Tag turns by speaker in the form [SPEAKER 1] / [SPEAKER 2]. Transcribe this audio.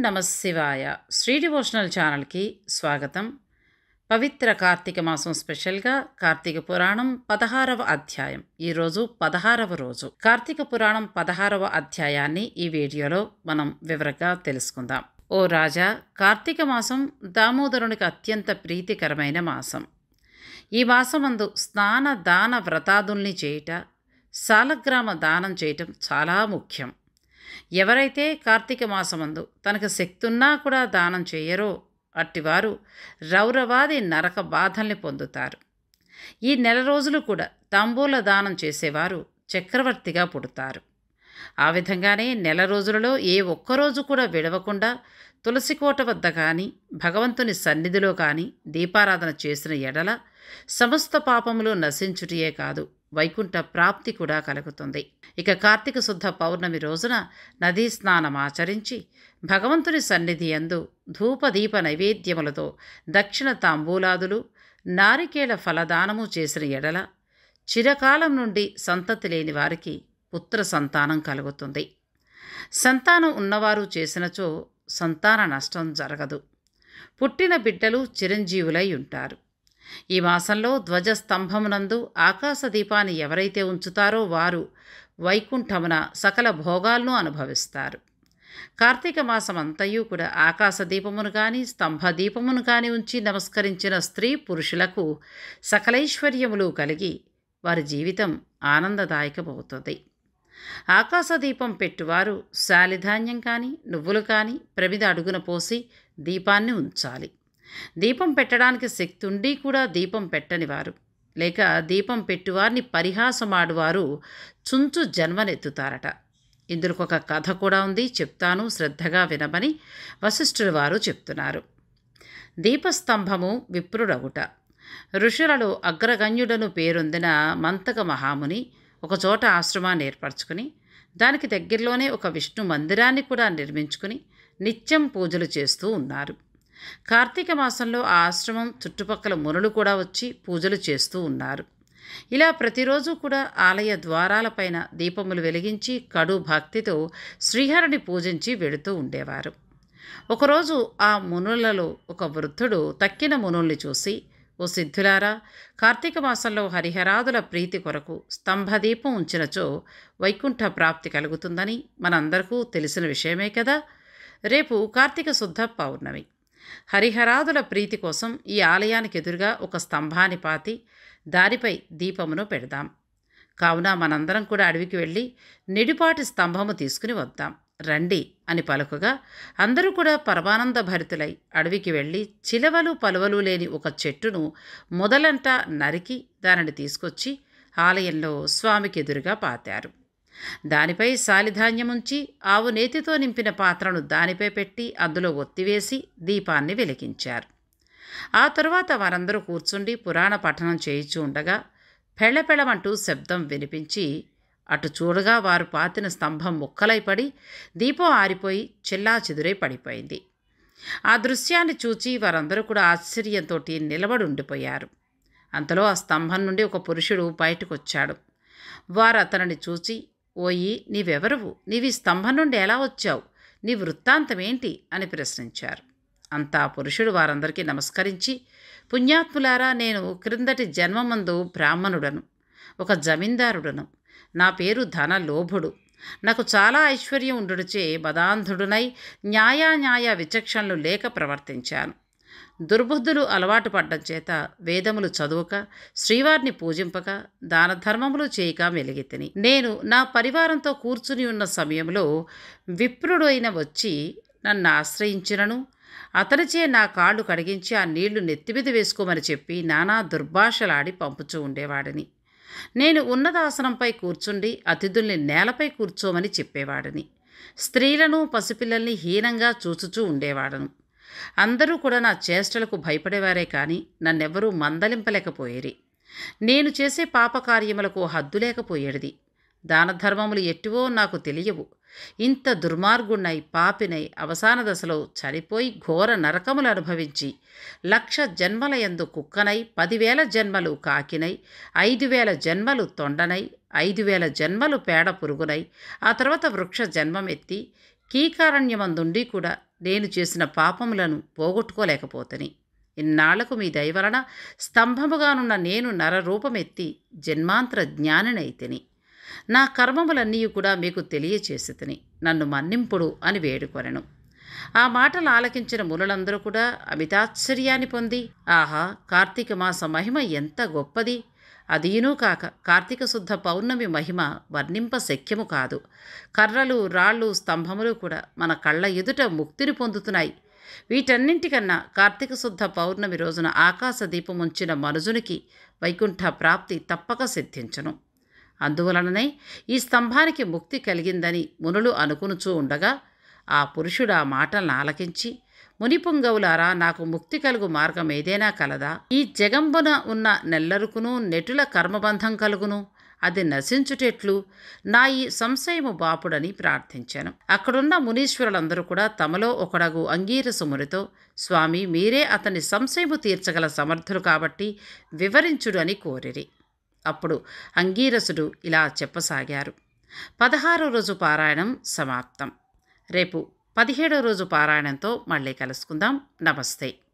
[SPEAKER 1] నమ శివాయ శ్రీ డివోషనల్ ఛానల్కి స్వాగతం పవిత్ర కార్తీక మాసం స్పెషల్గా కార్తీక పురాణం పదహారవ అధ్యాయం ఈరోజు పదహారవ రోజు కార్తీక పురాణం పదహారవ అధ్యాయాన్ని ఈ వీడియోలో మనం వివరంగా తెలుసుకుందాం ఓ రాజా కార్తీక మాసం దామోదరునికి అత్యంత ప్రీతికరమైన మాసం ఈ మాసమందు స్నాన దాన వ్రతాదుల్ని చేయుట సాలగ్రామ దానం చేయటం చాలా ముఖ్యం ఎవరైతే కార్తీక మాసమందు తనకు శక్తున్నా కూడా దానం చేయరో అట్టివారు రౌరవాది నరక బాధల్ని పొందుతారు ఈ నెల రోజులు కూడా తాంబూల దానం చేసేవారు చక్రవర్తిగా పుడతారు ఆ విధంగానే నెల రోజులలో ఏ ఒక్కరోజు కూడా విడవకుండా తులసికోట వద్ద కానీ భగవంతుని సన్నిధిలో కానీ దీపారాధన చేసిన ఎడల సమస్త పాపములు నశించుటియే కాదు వైకుంఠ ప్రాప్తి కూడా కలుగుతుంది ఇక కార్తీక శుద్ధ పౌర్ణమి రోజున నదీ స్నానం ఆచరించి భగవంతుని సన్నిధి యందు ధూపదీప నైవేద్యములతో దక్షిణ తాంబూలాదులు నారికేళ ఫలదానము చేసిన ఎడల చిరకాలం నుండి సంతతి లేని వారికి పుత్ర సంతానం కలుగుతుంది సంతానం ఉన్నవారు చేసినచో సంతాన నష్టం జరగదు పుట్టిన బిడ్డలు చిరంజీవులై ఉంటారు ఈ మాసంలో ధ్వజస్తంభమునందు ఆకాశ దీపాన్ని ఎవరైతే ఉంచుతారో వారు వైకుంఠమున సకల భోగాలను అనుభవిస్తారు కార్తీక మాసం అంతయు కూడా ఆకాశ దీపమును కానీ స్తంభ దీపమును కానీ ఉంచి నమస్కరించిన స్త్రీ పురుషులకు సకలైశ్వర్యములు కలిగి వారి జీవితం ఆనందదాయకమవుతుంది ఆకాశ దీపం పెట్టువారు శాలిధాన్యం కానీ నువ్వులు కానీ ప్రమిద అడుగున పోసి దీపాన్ని ఉంచాలి దీపం పెట్టడానికి శక్తి ఉండి కూడా దీపం పెట్టని వారు లేక దీపం పెట్టువారిని పరిహాసమాడువారు చుంచు జన్మనెత్తుతారట ఇందులో ఒక కథ కూడా ఉంది చెప్తాను శ్రద్ధగా వినమని వశిష్ఠుల వారు చెప్తున్నారు దీపస్తంభము విప్రుడగుట ఋషులలో అగ్రగణ్యుడను పేరొందిన మంతక మహాముని ఒకచోట ఆశ్రమాన్ని ఏర్పరచుకుని దానికి దగ్గరలోనే ఒక విష్ణు మందిరాన్ని కూడా నిర్మించుకుని నిత్యం పూజలు చేస్తూ ఉన్నారు కార్తీక మాసంలో ఆ ఆశ్రమం చుట్టుపక్కల మునులు కూడా వచ్చి పూజలు చేస్తూ ఉన్నారు ఇలా ప్రతిరోజు కూడా ఆలయ ద్వారాలపైన దీపములు వెలిగించి కడు భక్తితో శ్రీహరిని పూజించి వెడుతూ ఉండేవారు ఒకరోజు ఆ మునులలో ఒక వృద్ధుడు తక్కిన మునుల్ని చూసి ఓ సిద్ధులారా కార్తీక మాసంలో హరిహరాదుల ప్రీతి కొరకు స్తంభదీపం ఉంచినచో వైకుంఠ ప్రాప్తి కలుగుతుందని మనందరికీ తెలిసిన విషయమే కదా రేపు కార్తీక శుద్ధ పౌర్ణమి హరిహరాదుల ప్రీతి కోసం ఈ ఆలయానికి ఎదురుగా ఒక స్తంభాన్ని పాతి దారిపై దీపమును పెడదాం కావున మనందరం కూడా అడవికి వెళ్ళి నిడిపాటి స్తంభము తీసుకుని వద్దాం రండి అని పలుకగా అందరూ కూడా పరమానంద భరితులై అడవికి వెళ్ళి చిలవలు పలువలు లేని ఒక చెట్టును మొదలంట నరికి దానిని తీసుకొచ్చి ఆలయంలో స్వామికి ఎదురుగా పాతారు దానిపై సాలిధాన్యముంచి ఆవు నేతితో నింపిన పాత్రను దానిపై పెట్టి అందులో ఒత్తివేసి దీపాన్ని వెలిగించారు ఆ తరువాత వారందరూ కూర్చుండి పురాణ పఠనం చేయిచూ ఉండగా పెళ్ళపెళ్ళమంటూ శబ్దం వినిపించి అటు చూడగా వారు పాతిన స్తంభం ముక్కలై పడి దీపం ఆరిపోయి చిల్లా చెదురై పడిపోయింది ఆ దృశ్యాన్ని చూచి వారందరూ కూడా ఆశ్చర్యంతో నిలబడి ఉండిపోయారు అంతలో ఆ స్తంభం నుండి ఒక పురుషుడు బయటకు వచ్చాడు వారు అతనిని చూచి ఓయి నీవెవరువు నీవి స్తంభం నుండి ఎలా వచ్చావు నీ వృత్తాంతం ఏంటి అని ప్రశ్నించారు అంతా పురుషుడు వారందరికీ నమస్కరించి పుణ్యాత్ములారా నేను క్రిందటి జన్మమందు బ్రాహ్మణుడను ఒక జమీందారుడను నా పేరు ధన లోభుడు నాకు చాలా ఐశ్వర్యం ఉండుడిచే బదాంధుడునై న్యాయాన్యాయ విచక్షణలు లేక ప్రవర్తించాను దుర్బుద్ధులు అలవాటు పడ్డం చేత వేదములు చదువుక శ్రీవారిని పూజింపక దాన ధర్మములు చేయక మెలిగితిని నేను నా పరివారంతో కూర్చుని ఉన్న సమయంలో విప్రుడు అయిన వచ్చి నన్ను ఆశ్రయించినను అతనిచే నా కాళ్ళు కడిగించి ఆ నీళ్లు నెత్తిమీద వేసుకోమని చెప్పి నానా దుర్భాషలాడి పంపుచూ ఉండేవాడిని నేను ఉన్నదాసనంపై కూర్చుండి అతిథుల్ని నేలపై కూర్చోమని చెప్పేవాడిని స్త్రీలను పసిపిల్లల్ని హీనంగా చూచుచూ ఉండేవాడను అందరూ కూడా నా చేష్టలకు భయపడేవారే కానీ నన్నెవ్వరూ మందలింపలేకపోయేరి నేను చేసే పాపకార్యములకు హద్దు లేకపోయేది దానధర్మములు ఎట్టివో నాకు తెలియవు ఇంత దుర్మార్గుణ్ణై పాపినై అవసాన దశలో చనిపోయి ఘోర నరకములు అనుభవించి లక్ష జన్మలయందు కుక్కనై పదివేల జన్మలు కాకినై ఐదు వేల జన్మలు తొండనై ఐదు వేల జన్మలు పేడ పురుగునై ఆ తర్వాత వృక్ష జన్మమెత్తి కీకారణ్యమందుండి కూడా నేను చేసిన పాపములను పోగొట్టుకోలేకపోతని ఇన్నాళ్లకు మీ దయ వలన స్తంభముగానున్న నేను నరరూపమెత్తి జన్మాంతర జ్ఞానినైతిని నా కర్మములన్నీ కూడా మీకు తెలియచేసితిని నన్ను మన్నింపుడు అని వేడుకొనెను ఆ మాటలు ఆలకించిన మునులందరూ కూడా అమితాశ్చర్యాన్ని పొంది ఆహా కార్తీక మాస మహిమ ఎంత గొప్పది అదీనూ కాక కార్తీక శుద్ధ పౌర్ణమి మహిమ వర్ణింప శక్యము కాదు కర్రలు రాళ్ళు స్తంభములు కూడా మన కళ్ళ ఎదుట ముక్తిని పొందుతున్నాయి వీటన్నింటికన్నా కార్తీక శుద్ధ పౌర్ణమి రోజున ఆకాశ దీపం ఉంచిన మనుజునికి వైకుంఠ ప్రాప్తి తప్పక సిద్ధించును అందువలననే ఈ స్తంభానికి ముక్తి కలిగిందని మునులు అనుకునుచూ ఉండగా ఆ పురుషుడు ఆ మాటలను ఆలకించి మునిపుంగవులారా నాకు ముక్తి కలుగు మార్గం ఏదైనా కలదా ఈ జగంబున ఉన్న నెల్లరుకును నెటుల కర్మబంధం కలుగును అది నశించుటెట్లు నా ఈ సంశయము బాపుడని ప్రార్థించాను అక్కడున్న మునీశ్వరులందరూ కూడా తమలో ఒకడగు అంగీరసు మునితో స్వామి మీరే అతని సంశయము తీర్చగల సమర్థులు కాబట్టి వివరించుడు అని కోరిరి అప్పుడు అంగీరసుడు ఇలా చెప్పసాగారు పదహారో రోజు పారాయణం సమాప్తం రేపు పదిహేడో రోజు పారాయణంతో మళ్ళీ కలుసుకుందాం నమస్తే